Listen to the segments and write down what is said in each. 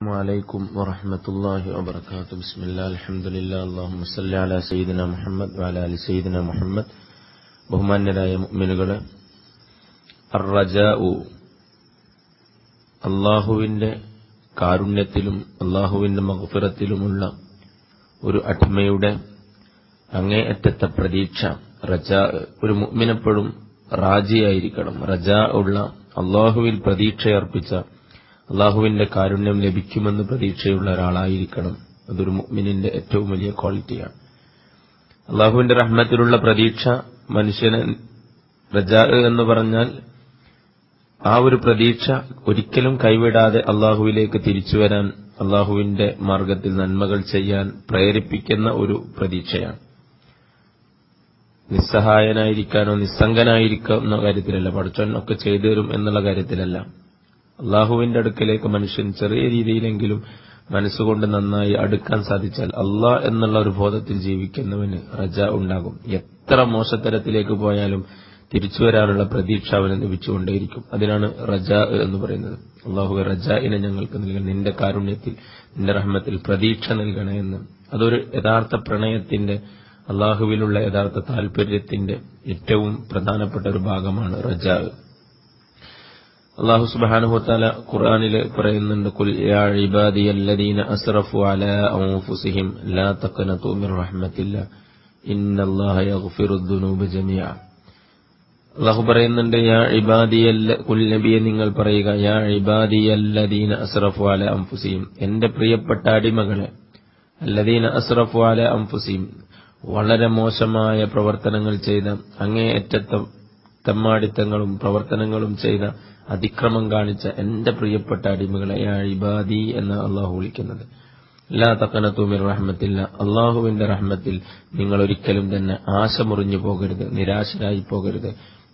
عليكم ورحمة الله وبركاته بسم الله الحمد لله اللهم صل على سيدنا محمد وعلى آل سيدنا محمد ബഹുമാന്യരായ മുഅ്മിനുകളെ അർറജാഉ അള്ളാഹുവിന്റെ കാരുണ്യത്തിലും അള്ളാഹുവിന്റെ മഗ്ഫിറത്തിലുമുള്ള ഒരു അടിമയുടെ അങ്ങേയറ്റത്തെ പ്രതീക്ഷ റജാ ഒരു മുഅ്മിനെപ്പോഴും റാജിയായിരിക്കണം റജാ ഉള്ള അള്ളാഹുവിൽ പ്രതീക്ഷയർപ്പിച്ച അള്ളാഹുവിന്റെ കാരുണ്യം ലഭിക്കുമെന്ന് പ്രതീക്ഷയുള്ള ഒരാളായിരിക്കണം അതൊരു മുഅ്മിനിന്റെ ഏറ്റവും വലിയ ക്വാളിറ്റിയാണ് അള്ളാഹുവിന്റെ റഹ്മത്തിലുള്ള പ്രതീക്ഷ മനുഷ്യന് റജാ എന്ന് പറഞ്ഞാൽ ആ ഒരു പ്രതീക്ഷ ഒരിക്കലും കൈവിടാതെ അള്ളാഹുവിലേക്ക് തിരിച്ചു വരാൻ അള്ളാഹുവിന്റെ മാർഗത്തിൽ നന്മകൾ ചെയ്യാൻ പ്രേരിപ്പിക്കുന്ന ഒരു പ്രതീക്ഷയാണ് നിസ്സഹായനായിരിക്കാനോ നിസ്സംഗനായിരിക്കാനോ കാര്യത്തിലല്ല പഠിച്ചോൻ ഒക്കെ ചെയ്തു തരും എന്നുള്ള കാര്യത്തിലല്ല അള്ളാഹുവിന്റെ അടുക്കലേക്ക് മനുഷ്യൻ ചെറിയ രീതിയിലെങ്കിലും മനസ്സുകൊണ്ട് നന്നായി അടുക്കാൻ സാധിച്ചാൽ അള്ളാഹ് എന്നുള്ള ഒരു ബോധത്തിൽ ജീവിക്കുന്നവന് റജ ഉണ്ടാകും എത്ര മോശത്തരത്തിലേക്ക് പോയാലും തിരിച്ചു വരാനുള്ള പ്രതീക്ഷ അവന് ലഭിച്ചുകൊണ്ടേയിരിക്കും അതിനാണ് റജ എന്ന് പറയുന്നത് അള്ളാഹു റജാഇനെ ഞങ്ങൾക്ക് നൽകണം നിന്റെ കാരുണ്യത്തിൽ നിന്റെ റഹ്മത്തിൽ പ്രതീക്ഷ നൽകണേ എന്ന് അതൊരു യഥാർത്ഥ പ്രണയത്തിന്റെ അള്ളാഹുവിലുള്ള യഥാർത്ഥ താല്പര്യത്തിന്റെ ഏറ്റവും പ്രധാനപ്പെട്ട ഒരു ഭാഗമാണ് റജാ അള്ളാഹു സുബാനുഹത്താല ഖുർആാനിൽ പറയുന്നുണ്ട് കുൽ യാ ഇബാദിയല്ലദീന അസ്റഫു അലാ അൻഫുസിഹിം ലാ തഖനതു മിർ റഹ്മത്തില്ല ഇന്നല്ലാഹ യഗ്ഫിറു ദുനൂബ ജമീഅ അള്ളാഹു പറയുന്നുണ്ട് യാ ഇബാദിയല്ല കുൽ നബിയെ നിങ്ങൾ പറയുക യാ ഇബാദിയല്ലദീന അസ്റഫു അലാ അൻഫുസിഹിം എന്റെ പ്രിയപ്പെട്ട അടിമകളെ അല്ലദീന അസ്റഫു അലാ അൻഫുസിഹിം വളരെ മോശമായ പ്രവർത്തനങ്ങൾ ചെയ്ത അങ്ങേയറ്റത്തെ തെമ്മാടിത്തങ്ങളും പ്രവർത്തനങ്ങളും ചെയ്ത അതിക്രമം കാണിച്ച എന്റെ പ്രിയപ്പെട്ട അടിമകളെ ഇബാദി എന്ന് അള്ളാഹു വിളിക്കുന്നത് ലാ തക്കനത്തൂമിർ റഹ്മത്തില്ല അള്ളാഹുവിന്റെ റഹ്മത്തിൽ നിങ്ങൾ ഒരിക്കലും തന്നെ ആശ മുറിഞ്ഞു പോകരുത് നിരാശരായി പോകരുത്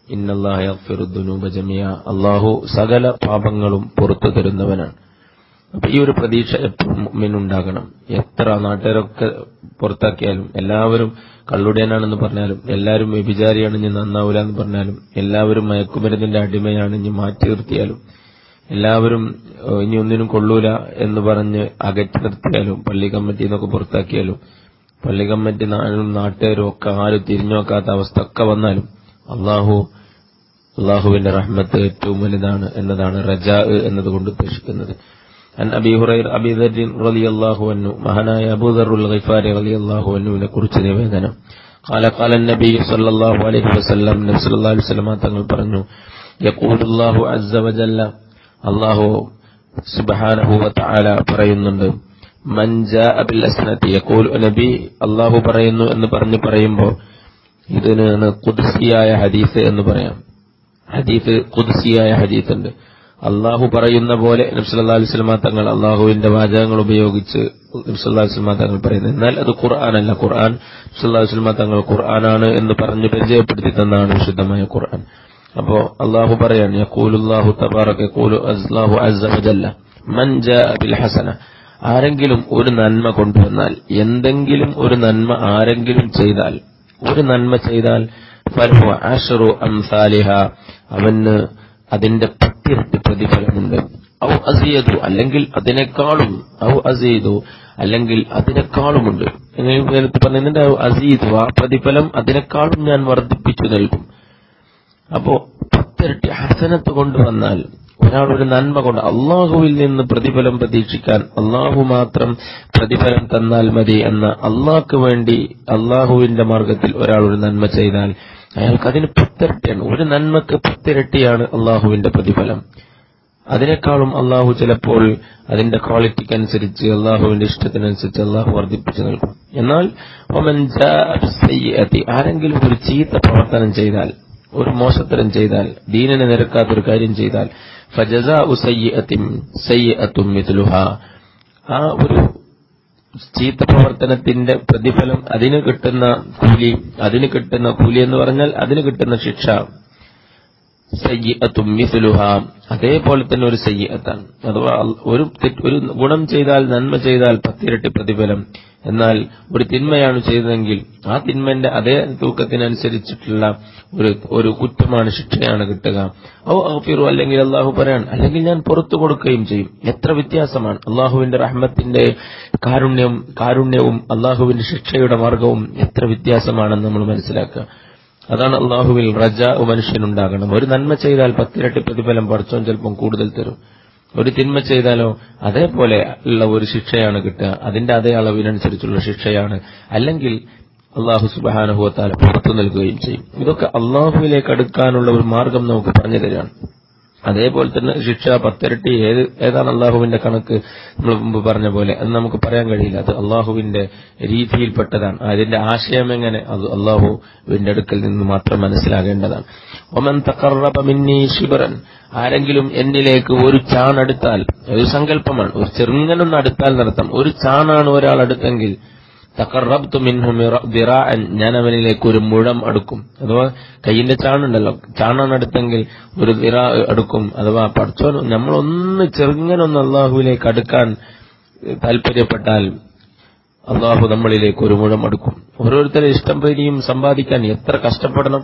ഇന്നല്ലാഹുനൂബ ജമിയ അള്ളാഹു സകല പാപങ്ങളും പുറത്തു തരുന്നവനാണ് അപ്പൊ ഈ ഒരു പ്രതീക്ഷ എപ്പോഴും മുമ്പിനുണ്ടാകണം എത്ര നാട്ടുകാരൊക്കെ പുറത്താക്കിയാലും എല്ലാവരും കള്ളുടേനാണെന്ന് പറഞ്ഞാലും എല്ലാവരും വ്യഭിചാരിയാണ് ഇനി നന്നാവൂല എന്ന് പറഞ്ഞാലും എല്ലാവരും മയക്കുമരുന്നിന്റെ അടിമയാണ് ഇനി മാറ്റി നിർത്തിയാലും എല്ലാവരും ഇനി ഒന്നിനും കൊള്ളൂല എന്ന് പറഞ്ഞ് അകറ്റി നിർത്തിയാലും പള്ളി കമ്മിറ്റി എന്നൊക്കെ പുറത്താക്കിയാലും പള്ളി കമ്മിറ്റി നാട്ടുകാരും ഒക്കെ ആരും തിരിഞ്ഞു നോക്കാത്ത അവസ്ഥ ഒക്കെ വന്നാലും അള്ളാഹു അള്ളാഹുവിന്റെ റഹ്മത്ത് ഏറ്റവും വലുതാണ് എന്നതാണ് റജാ എന്നതുകൊണ്ട് ഉദ്ദേശിക്കുന്നത് عن أبي هريرة أبي ذر رضي الله عنه مهنا أبو ذر الغفاري رضي الله عنه لكرച്ച് നിവേദനം قال قال النبي صلى الله عليه وسلم നബി സല്ലല്ലാഹു അലൈഹി വസല്ലം തങ്ങൾ പറഞ്ഞു يقول الله عز وجل അല്ലാഹു സുബ്ഹാനഹു വതആല പറയുന്നുണ്ട് മൻ ജാഅ ബിൽ അസ്നതി യഖൂൽ നബി അല്ലാഹു പറയുന്നു എന്ന് പറഞ്ഞു പറയുമ്പോൾ ഇതിനാണ് ഖുദ്സിയായ ഹദീസ് എന്ന് പറയാം ഹദീസ് ഖുദ്സിയായ ഹദീസ് ഉണ്ട് അള്ളാഹു പറയുന്ന പോലെ നബ്സല്ലാ അലിസ്ലമ തങ്ങൾ അള്ളാഹുവിന്റെ വാചകങ്ങൾ ഉപയോഗിച്ച് നബ്സല്ലാ അലിസ്ലമ തങ്ങൾ പറയുന്നത് എന്നാൽ അത് ഖുർആാനല്ല ഖുർആൻ നബ്സല്ലാ അലിസ്ലമ തങ്ങൾ ഖുർആനാണ് എന്ന് പറഞ്ഞ് പരിചയപ്പെടുത്തി തന്നാണ് വിശുദ്ധമായ ഖുർആൻ അപ്പോ അള്ളാഹു പറയാണ് യക്കൂലുല്ലാഹു തബാറക് യക്കൂലു അസ്ലാഹു അസ്സവജല്ല മൻ ബിൽ ഹസന ആരെങ്കിലും ഒരു നന്മ കൊണ്ടുവന്നാൽ എന്തെങ്കിലും ഒരു നന്മ ആരെങ്കിലും ചെയ്താൽ ഒരു നന്മ ചെയ്താൽ ഫർഹു അഷറു അംസാലിഹ അവന് അതിന്റെ പത്തിരട്ടി പ്രതിഫലമുണ്ട് ഔ അസീയതു അല്ലെങ്കിൽ അതിനേക്കാളും ഔ അസീദു അല്ലെങ്കിൽ അതിനേക്കാളുമുണ്ട് പറഞ്ഞതിന്റെ അസീദു ആ പ്രതിഫലം അതിനേക്കാളും ഞാൻ വർദ്ധിപ്പിച്ചു നൽകും അപ്പോ പത്തിരട്ടി ഹസനത്ത് കൊണ്ടുവന്നാൽ ഒരാൾ ഒരു നന്മ കൊണ്ട് അള്ളാഹുവിൽ നിന്ന് പ്രതിഫലം പ്രതീക്ഷിക്കാൻ അള്ളാഹു മാത്രം പ്രതിഫലം തന്നാൽ മതി എന്ന അള്ളാഹ്ക്ക് വേണ്ടി അള്ളാഹുവിന്റെ മാർഗത്തിൽ ഒരാൾ ഒരു നന്മ ചെയ്താൽ അയാൾക്ക് അതിന് പത്തിരട്ടിയാണ് ഒരു നന്മക്ക് പത്തിരട്ടിയാണ് അള്ളാഹുവിന്റെ പ്രതിഫലം അതിനേക്കാളും അള്ളാഹു ചിലപ്പോൾ അതിന്റെ ക്വാളിറ്റിക്കനുസരിച്ച് അള്ളാഹുവിന്റെ ഇഷ്ടത്തിനനുസരിച്ച് അള്ളാഹു വർദ്ധിപ്പിച്ചു നൽകും എന്നാൽ ആരെങ്കിലും ഒരു ചീത്ത പ്രവർത്തനം ചെയ്താൽ ഒരു മോശത്തരം ചെയ്താൽ ദീനിനെ നിരക്കാത്തൊരു കാര്യം ചെയ്താൽ ഫജസാ ആ ഒരു ചീത്ത പ്രവർത്തനത്തിന്റെ പ്രതിഫലം അതിന് കിട്ടുന്ന കൂലി അതിന് കിട്ടുന്ന കൂലി എന്ന് പറഞ്ഞാൽ അതിന് കിട്ടുന്ന ശിക്ഷ സയ്യിഅത്തും മിസ്ലുഹ അതേപോലെ തന്നെ ഒരു സയ്യിഅത്താണ് അഥവാ അൽ- ഒരു തെറ്റ് ഒരു ഗുണം ചെയ്താൽ നന്മ ചെയ്താൽ പത്തിരട്ടി പ്രതിഫലം എന്നാൽ ഒരു തിന്മയാണ് ചെയ്തതെങ്കിൽ ആ തിന്മന്റെ അതേ തൂക്കത്തിനനുസരിച്ചിട്ടുള്ള ഒരു ഒരു കുറ്റമാണ് ശിക്ഷയാണ് കിട്ടുക ഓ അഫിറു അല്ലെങ്കിൽ അള്ളാഹു പറയാൻ അല്ലെങ്കിൽ ഞാൻ പുറത്തു കൊടുക്കുകയും ചെയ്യും എത്ര വ്യത്യാസമാണ് അള്ളാഹുവിന്റെ റഹ്മത്തിന്റെ കാരുണ്യം കാരുണ്യവും അള്ളാഹുവിന്റെ ശിക്ഷയുടെ മാർഗവും എത്ര വ്യത്യാസമാണെന്ന് നമ്മൾ മനസ്സിലാക്കുക അതാണ് അള്ളാഹുവിൽ റജ മനുഷ്യനുണ്ടാകണം ഒരു നന്മ ചെയ്താൽ പത്തിരട്ടി പ്രതിഫലം പഠിച്ചോൻ ചിലപ്പം കൂടുതൽ തരും ഒരു തിന്മ ചെയ്താലോ അതേപോലെ ഉള്ള ഒരു ശിക്ഷയാണ് കിട്ടുക അതിന്റെ അതേ അളവിനനുസരിച്ചുള്ള ശിക്ഷയാണ് അല്ലെങ്കിൽ അള്ളാഹു സുബാനുഭവത്താൽ പുറത്തു നൽകുകയും ചെയ്യും ഇതൊക്കെ അള്ളാഹുവിലേക്ക് അടുക്കാനുള്ള ഒരു മാർഗം നമുക്ക് പറഞ്ഞു തരാണ് അതേപോലെ തന്നെ ശിക്ഷ പത്തിരട്ടി ഏത് ഏതാണ് അള്ളാഹുവിന്റെ കണക്ക് നമ്മൾ മുമ്പ് പറഞ്ഞ പോലെ അത് നമുക്ക് പറയാൻ കഴിയില്ല അത് അള്ളാഹുവിന്റെ രീതിയിൽപ്പെട്ടതാണ് അതിന്റെ ആശയം എങ്ങനെ അത് അള്ളാഹുവിന്റെ അടുക്കൽ നിന്ന് മാത്രം മനസ്സിലാകേണ്ടതാണ് ഒമൻ തക്കറബ മിന്നി ശിബറൻ ആരെങ്കിലും എന്നിലേക്ക് ഒരു ചാണടുത്താൽ ഒരു സങ്കല്പമാണ് ഒരു ചെറുങ്ങനൊന്ന് അടുത്താൽ നടത്താം ഒരു ചാണാണ് ഒരാൾ അടുത്തെങ്കിൽ തക്കറബ്തു മിൻഹു മിറ- ദിറാഅൻ ഞാൻ അവനിലേക്ക് ഒരു മുഴം അടുക്കും അഥവാ കയ്യിന്റെ ചാണുണ്ടല്ലോ ചാണാണ് അടുത്തെങ്കിൽ ഒരു ദിറ അടുക്കും അഥവാ പഠിച്ചോൻ നമ്മളൊന്ന് ചെറുങ്ങനൊന്ന് അള്ളാഹുവിലേക്ക് അടുക്കാൻ താല്പര്യപ്പെട്ടാൽ അള്ളാഹു നമ്മളിലേക്ക് ഒരു മുഴം അടുക്കും ഓരോരുത്തരെ ഇഷ്ടം പ്രീതിയും സമ്പാദിക്കാൻ എത്ര കഷ്ടപ്പെടണം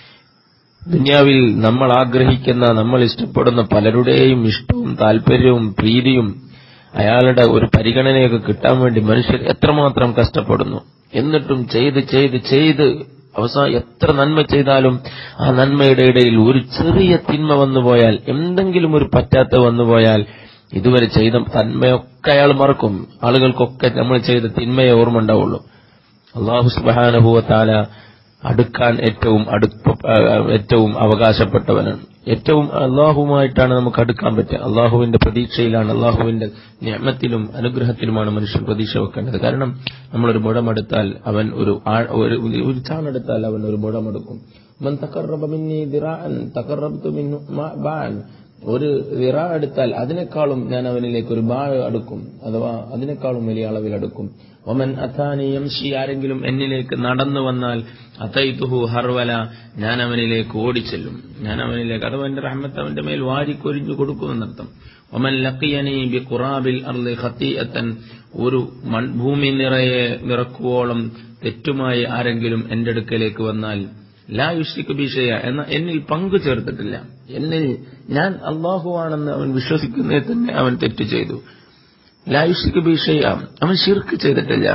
ദുനിയാവിൽ നമ്മൾ ആഗ്രഹിക്കുന്ന നമ്മൾ ഇഷ്ടപ്പെടുന്ന പലരുടെയും ഇഷ്ടവും താല്പര്യവും പ്രീതിയും അയാളുടെ ഒരു പരിഗണനയൊക്കെ കിട്ടാൻ വേണ്ടി മനുഷ്യർ എത്രമാത്രം കഷ്ടപ്പെടുന്നു എന്നിട്ടും ചെയ്ത് ചെയ്ത് ചെയ്ത് അവസാനം എത്ര നന്മ ചെയ്താലും ആ നന്മയുടെ ഇടയിൽ ഒരു ചെറിയ തിന്മ വന്നുപോയാൽ എന്തെങ്കിലും ഒരു പറ്റാത്ത വന്നുപോയാൽ ഇതുവരെ ചെയ്ത നന്മയൊക്കെ അയാൾ മറക്കും ആളുകൾക്കൊക്കെ നമ്മൾ ചെയ്ത തിന്മയെ ഓർമ്മ ഉണ്ടാവുള്ളൂ അള്ളാഹു സുബാനുഭവത്താല അടുക്കാൻ ഏറ്റവും അടുപ്പ ആ, ഏറ്റവും അവകാശപ്പെട്ടവനാണ് ഏറ്റവും അള്ളാഹുവുമായിട്ടാണ് നമുക്ക് അടുക്കാൻ പറ്റുക അള്ളാഹുവിന്റെ പ്രതീക്ഷയിലാണ് അള്ളാഹുവിന്റെ നിയമത്തിലും അനുഗ്രഹത്തിലുമാണ് മനുഷ്യൻ പ്രതീക്ഷ വെക്കേണ്ടത് കാരണം നമ്മളൊരു മുഴമെടുത്താൽ അവൻ ഒരു ആ- ഒരു ഒരു ചാണെടുത്താൽ അവൻ ഒരു മുഴമെടുക്കും മൻ തഖറബ മിന്നി ദിറാഅൻ തഖറബ്തു മിൻഹു മ- ബാഅൻ ഒരു വിറ എടുത്താൽ അതിനേക്കാളും ഞാൻ അവനിലേക്ക് ഒരു ബാ അടുക്കും അഥവാ അതിനേക്കാളും വലിയ അളവിൽ അടുക്കും ഒമൻ അഥാനി യംഷി ആരെങ്കിലും എന്നിലേക്ക് നടന്നു വന്നാൽ അത്തൈതുഹു ഹർവല ഞാൻ അവനിലേക്ക് ഓടിച്ചെല്ലും ഞാൻ അവനിലേക്ക് അഥവാ എന്റെ റഹ്മത്ത് അവന്റെ മേൽ വാരിക്കൊരിഞ്ഞു കൊടുക്കുമെന്നർത്ഥം ഒമൻ ലക്കിയനി ബി ഖുറാബിൽ അർളി ഖത്തീഅത്തൻ ഒരു മൺഭൂമി നിറയെ നിറക്കുവോളം തെറ്റുമായി ആരെങ്കിലും എന്റെ അടുക്കലേക്ക് വന്നാൽ ലാ യുഷ്രിക്ക് ബിഷയ എന്ന എന്നിൽ പങ്കു ചേർത്തിട്ടില്ല എന്നിൽ ഞാൻ അള്ളാഹുവാണെന്ന് അവൻ വിശ്വസിക്കുന്നേ തന്നെ അവൻ തെറ്റ് ചെയ്തു ലാ യുഷ്രിക്ക് ബിഷയ അവൻ ഷിർക്ക് ചെയ്തിട്ടില്ല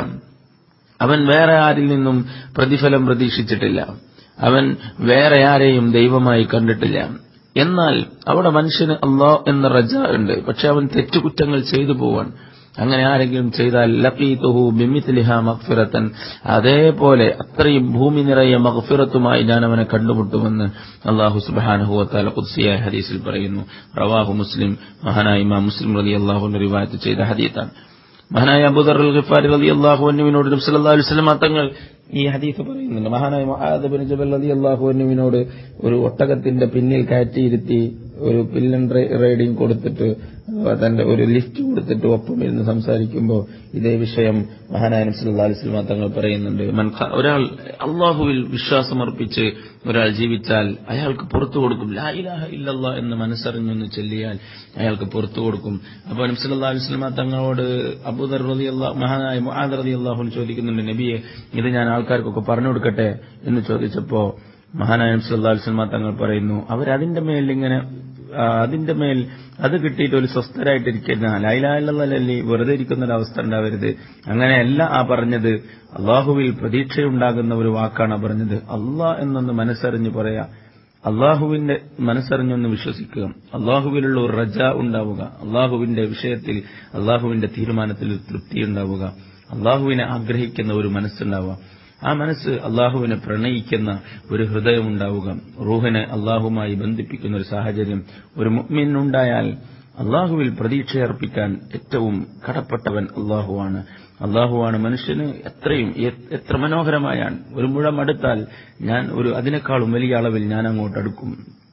അവൻ വേറെ ആരിൽ നിന്നും പ്രതിഫലം പ്രതീക്ഷിച്ചിട്ടില്ല അവൻ വേറെ ആരെയും ദൈവമായി കണ്ടിട്ടില്ല എന്നാൽ അവിടെ മനുഷ്യന് അള്ളാഹ് എന്ന റജ ഉണ്ട് പക്ഷെ അവൻ തെറ്റുകുറ്റങ്ങൾ ചെയ്തു പോവാൻ അങ്ങനെ ആരെങ്കിലും ചെയ്താൽ ലഖീതുഹു ബിമിത്ലിഹ മഗ്ഫിറത്തൻ അതേപോലെ അത്രയും ഭൂമി നിറയെ മഗ്ഫിറത്തുമായി ഞാൻ അവനെ കണ്ടുമുട്ടുമെന്ന് അള്ളാഹു സുബ്ഹാനഹു വതആല ഖുദ്സിയായ ഹദീസിൽ പറയുന്നു റവാഹു മുസ്ലിം മഹാനായ ഇമാം മുസ്ലിം റളിയല്ലാഹു അൻഹു റിവായത്ത് ചെയ്ത ഹദീസാണ് മഹാനായ അബൂദർ അൽ ഗഫാരി റളിയല്ലാഹു അൻഹുവിനോട് നബി സല്ലല്ലാഹു അലൈഹി വസല്ലം തങ്ങൾ ഈ ഹദീസ് പറയുന്നുണ്ട് മഹാനായ മുആദ് ബിൻ ജബൽ റളിയല്ലാഹു അൻഹുവിനോട് ഒരു ഒട്ടകത്തിന്റെ പിന്നിൽ കയറ്റിയിരുത്തി ഒരു പില്ലൻ റൈഡിങ് കൊടുത്തിട്ട് അഥവാ തന്റെ ഒരു ലിഫ്റ്റ് കൊടുത്തിട്ട് ഒപ്പം ഇരുന്ന് സംസാരിക്കുമ്പോൾ ഇതേ വിഷയം മഹാനായ നബി സല്ലല്ലാഹു അലൈഹി വസല്ലം തങ്ങൾ പറയുന്നുണ്ട് മൻ ഖ- ഒരാൾ അള്ളാഹുവിൽ വിശ്വാസമർപ്പിച്ച് ഒരാൾ ജീവിച്ചാൽ അയാൾക്ക് പുറത്തു കൊടുക്കും ലാ ഇലാഹ ഇല്ലല്ലാ എന്ന് മനസ്സറിഞ്ഞൊന്ന് ചൊല്ലിയാൽ അയാൾക്ക് പുറത്തു കൊടുക്കും അപ്പോൾ നബി സല്ലല്ലാഹു അലൈഹി വസല്ലം തങ്ങളോട് അബൂദർ റളിയല്ലാഹു മഹാനായ മുആദ് റളിയല്ലാഹു ചോദിക്കുന്നുണ്ട് നബിയെ ഇത് ഞാൻ ആൾക്കാർക്കൊക്കെ പറഞ്ഞു കൊടുക്കട്ടെ എന്ന് ചോദിച്ചപ്പോ മഹാനായ നബി സല്ലല്ലാഹു അലൈഹി വസല്ലം തങ്ങൾ പറയുന്നു അവരതിന്റെ മേൽ ഇങ്ങനെ ആ, അതിന്റെ മേൽ അത് കിട്ടിയിട്ട് ഒരു സ്വസ്ഥരായിട്ടിരിക്കുന്ന ലൈലാലല്ലേ വെറുതെ ഇരിക്കുന്ന ഒരു അവസ്ഥ ഉണ്ടാവരുത് അങ്ങനെയല്ല ആ പറഞ്ഞത് അള്ളാഹുവിൽ പ്രതീക്ഷയുണ്ടാകുന്ന ഒരു വാക്കാണ് ആ പറഞ്ഞത് അള്ളാഹ് എന്നൊന്ന് മനസ്സറിഞ്ഞ് പറയാ അള്ളാഹുവിന്റെ മനസ്സറിഞ്ഞൊന്ന് വിശ്വസിക്കുക അള്ളാഹുവിലുള്ള ഒരു റജ ഉണ്ടാവുക അള്ളാഹുവിന്റെ വിഷയത്തിൽ അള്ളാഹുവിന്റെ തീരുമാനത്തിൽ ഒരു തൃപ്തി ഉണ്ടാവുക അള്ളാഹുവിനെ ആഗ്രഹിക്കുന്ന ഒരു മനസ്സുണ്ടാവുക ആ മനസ്സ് അള്ളാഹുവിനെ പ്രണയിക്കുന്ന ഒരു ഹൃദയം ഉണ്ടാവുക റൂഹിനെ അള്ളാഹുമായി ബന്ധിപ്പിക്കുന്ന ഒരു സാഹചര്യം ഒരു മുഅ്മിനുണ്ടായാൽ അള്ളാഹുവിൽ പ്രതീക്ഷയർപ്പിക്കാൻ ഏറ്റവും കടപ്പെട്ടവൻ അള്ളാഹുവാണ് അള്ളാഹുവാണ് മനുഷ്യന് എത്രയും എ- എത്ര മനോഹരമായാണ് ഒരു മുഴം അടുത്താൽ ഞാൻ ഒരു അതിനേക്കാളും വലിയ അളവിൽ ഞാൻ അങ്ങോട്ട് അടുക്കും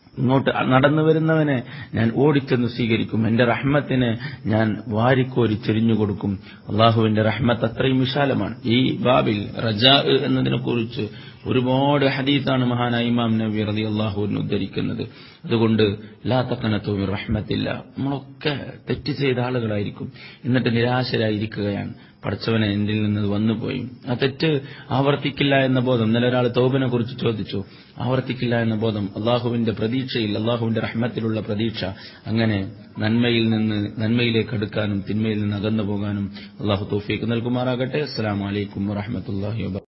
ഇങ്ങോട്ട് നടന്നു വരുന്നവനെ ഞാൻ ഓടിച്ചെന്ന് സ്വീകരിക്കും എന്റെ റഹ്മത്തിനെ ഞാൻ വാരിക്കോരി ചെരിഞ്ഞു കൊടുക്കും അള്ളാഹുവിന്റെ റഹ്മത്ത് അത്രയും വിശാലമാണ് ഈ ബാബിൽ റജാ എന്നതിനെ കുറിച്ച് ഒരുപാട് ഹദീസാണ് മഹാനായ ഇമാം നബി റതി അള്ളാഹുവിന് ഉദ്ധരിക്കുന്നത് അതുകൊണ്ട് ലാ തക്കനത്തോമി റഹ്മത്തില്ല നമ്മളൊക്കെ തെറ്റ് ചെയ്ത ആളുകളായിരിക്കും എന്നിട്ട് നിരാശരായിരിക്കുകയാണ് പഠിച്ചവനെ എന്നിൽ നിന്ന് വന്നുപോയി ആ തെറ്റ് ആവർത്തിക്കില്ല എന്ന ബോധം ഇന്നലെ ഒരാൾ തോബിനെ കുറിച്ച് ചോദിച്ചു ആവർത്തിക്കില്ല എന്ന ബോധം അള്ളാഹുവിന്റെ പ്രതീക്ഷയിൽ അള്ളാഹുവിന്റെ റഹ്മത്തിലുള്ള പ്രതീക്ഷ അങ്ങനെ നന്മയിൽ നിന്ന് നന്മയിലേക്ക് അടുക്കാനും തിന്മയിൽ നിന്ന് അകന്നു പോകാനും അള്ളാഹു തോഫീക്ക് നൽകുമാറാകട്ടെ അസ്സലാമലൈക്കും വറഹമത്തല്ലാഹി വബ